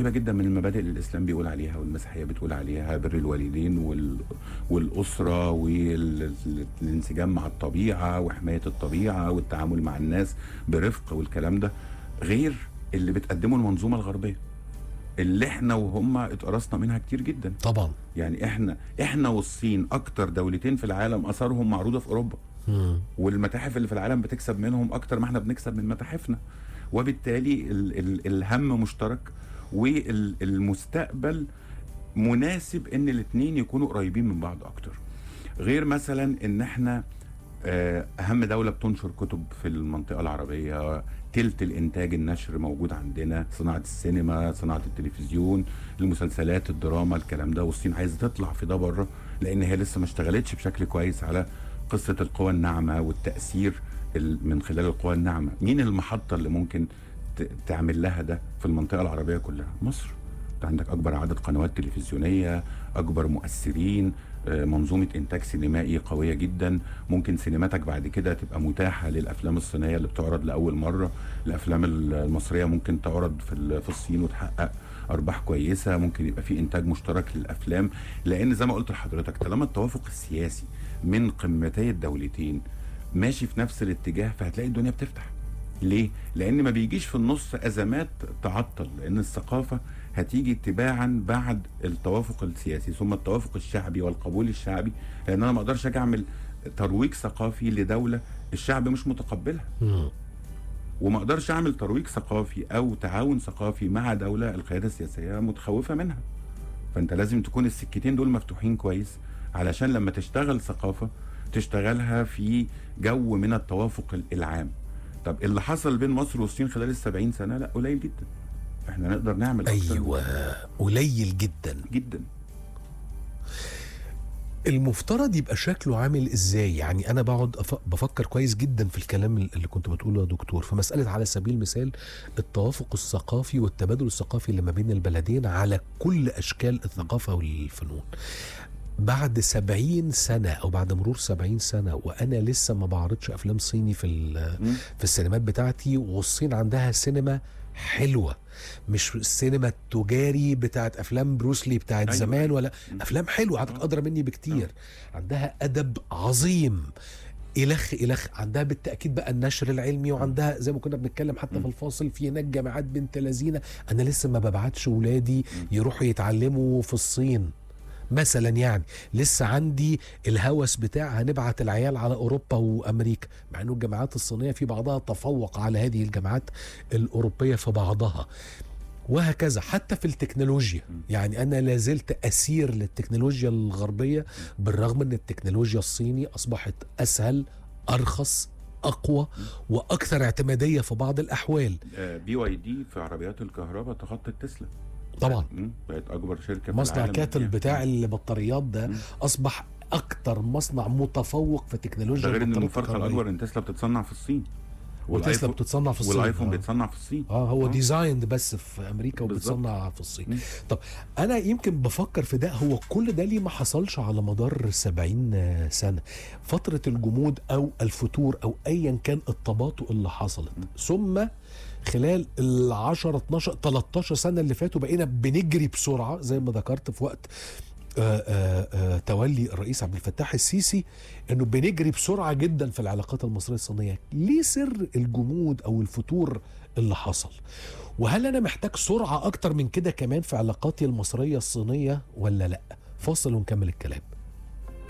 قريبه جدا من المبادئ اللي الاسلام بيقول عليها والمسيحيه بتقول عليها بر الوالدين وال... والاسره والانسجام مع الطبيعه وحمايه الطبيعه والتعامل مع الناس برفق والكلام ده غير اللي بتقدمه المنظومه الغربيه اللي احنا وهم اتقرصنا منها كتير جدا طبعا يعني احنا احنا والصين اكتر دولتين في العالم اثارهم معروضه في اوروبا مم. والمتاحف اللي في العالم بتكسب منهم اكتر ما احنا بنكسب من متاحفنا وبالتالي ال ال الهم مشترك والمستقبل مناسب ان الاثنين يكونوا قريبين من بعض اكتر غير مثلا ان احنا آه، اهم دوله بتنشر كتب في المنطقه العربيه تلت الانتاج النشر موجود عندنا صناعه السينما صناعه التلفزيون المسلسلات الدراما الكلام ده والصين عايزه تطلع في ده بره لان هي لسه ما اشتغلتش بشكل كويس على قصه القوى الناعمه والتاثير ال- من خلال القوى الناعمه مين المحطه اللي ممكن ت- تعمل لها ده في المنطقه العربيه كلها مصر انت عندك اكبر عدد قنوات تلفزيونيه اكبر مؤثرين آه، منظومه انتاج سينمائي قويه جدا ممكن سينماتك بعد كده تبقى متاحه للافلام الصينيه اللي بتعرض لاول مره الافلام المصريه ممكن تعرض في ال- في الصين وتحقق ارباح كويسه ممكن يبقى في انتاج مشترك للافلام لان زي ما قلت لحضرتك طالما التوافق السياسي من قمتي الدولتين ماشي في نفس الاتجاه فهتلاقي الدنيا بتفتح ليه؟ لأن ما بيجيش في النص أزمات تعطل لأن الثقافة هتيجي تباعا بعد التوافق السياسي ثم التوافق الشعبي والقبول الشعبي لأن أنا ما أقدرش أجي أعمل ترويج ثقافي لدولة الشعب مش متقبلها مم. وما أقدرش أعمل ترويج ثقافي أو تعاون ثقافي مع دولة القيادة السياسية متخوفة منها فأنت لازم تكون السكتين دول مفتوحين كويس علشان لما تشتغل ثقافة تشتغلها في جو من التوافق العام طب اللي حصل بين مصر والصين خلال السبعين سنة لا قليل جدا احنا نقدر نعمل أكتر من ايوه كده. قليل جدا جدا المفترض يبقى شكله عامل ازاي يعني انا بقعد أف... بفكر كويس جدا في الكلام اللي كنت بتقوله يا دكتور في مساله على سبيل المثال التوافق الثقافي والتبادل الثقافي اللي ما بين البلدين على كل اشكال الثقافه والفنون بعد سبعين سنة أو بعد مرور سبعين سنة وأنا لسه ما بعرضش أفلام صيني في, ال- مم. في السينمات بتاعتي والصين عندها سينما حلوة مش السينما التجاري بتاعت أفلام بروسلي بتاعت أيوة. زمان ولا مم. أفلام حلوة عندك آه. أدرى مني بكتير عندها أدب عظيم إلخ إلخ عندها بالتأكيد بقى النشر العلمي وعندها زي ما كنا بنتكلم حتى مم. في الفاصل في هناك جامعات بنت لذينة أنا لسه ما ببعتش ولادي يروحوا يتعلموا في الصين مثلا يعني لسه عندي الهوس بتاع هنبعت العيال على اوروبا وامريكا مع انه الجامعات الصينيه في بعضها تفوق على هذه الجامعات الاوروبيه في بعضها وهكذا حتى في التكنولوجيا يعني انا لازلت اسير للتكنولوجيا الغربيه بالرغم ان التكنولوجيا الصيني اصبحت اسهل ارخص اقوى واكثر اعتماديه في بعض الاحوال بي واي دي في عربيات الكهرباء تخطت تسلا طبعا مم. بقت اكبر شركه في مصنع العالم كاتل فيها. بتاع البطاريات ده مم. اصبح اكتر مصنع متفوق في تكنولوجيا ده غير ان البطاريات المفارقه الكهربائية. الاكبر ان تسلا بتتصنع في الصين وتسلا والآيفون- بتتصنع في الصين والايفون آه. بيتصنع في الصين اه هو آه. ديزايند بس في امريكا بالظبط. وبيتصنع في الصين مم. طب انا يمكن بفكر في ده هو كل ده ليه ما حصلش على مدار 70 سنه فتره الجمود او الفتور او ايا كان التباطؤ اللي حصلت ثم خلال ال 10 12 13 سنه اللي فاتوا بقينا بنجري بسرعه زي ما ذكرت في وقت آه، آه، آه، تولي الرئيس عبد الفتاح السيسي انه بنجري بسرعه جدا في العلاقات المصريه الصينيه ليه سر الجمود او الفتور اللي حصل وهل انا محتاج سرعه اكتر من كده كمان في علاقاتي المصريه الصينيه ولا لا فاصل ونكمل الكلام